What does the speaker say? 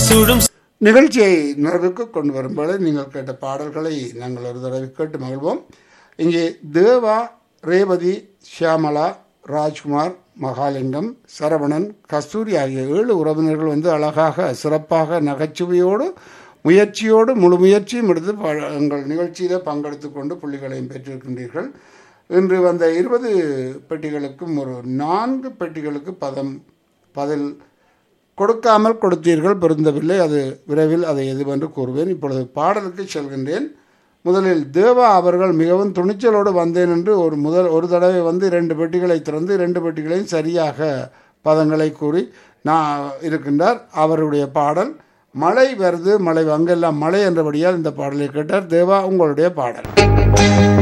சுடும் நிகழ்ச்சியை நிறைவுக்கு கொண்டு வரும்போது நீங்கள் கேட்ட பாடல்களை நாங்கள் ஒரு தடவை கேட்டு மகிழ்வோம் இங்கே தேவா ரேவதி ஷியாமலா ராஜ்குமார் மகாலிங்கம் சரவணன் கஸ்தூரி ஆகிய ஏழு உறவினர்கள் வந்து அழகாக சிறப்பாக நகைச்சுவையோடு முயற்சியோடு முழு முயற்சியும் எடுத்து ப- எங்கள் நிகழ்ச்சியில் பங்கெடுத்து கொண்டு புள்ளிகளையும் பெற்றிருக்கின்றீர்கள் இன்று வந்த இருபது பெட்டிகளுக்கும் ஒரு நான்கு பெட்டிகளுக்கு பதம் பதில் கொடுக்காமல் கொடுத்தீர்கள் பொருந்தவில்லை அது விரைவில் அதை எதுவென்று கூறுவேன் இப்பொழுது பாடலுக்கு செல்கின்றேன் முதலில் தேவா அவர்கள் மிகவும் துணிச்சலோடு வந்தேன் என்று ஒரு முதல் ஒரு தடவை வந்து இரண்டு பெட்டிகளை திறந்து இரண்டு பெட்டிகளையும் சரியாக பதங்களை கூறி நான் இருக்கின்றார் அவருடைய பாடல் மழை வருது மழை அங்கெல்லாம் மழை என்றபடியால் இந்த பாடலை கேட்டார் தேவா உங்களுடைய பாடல்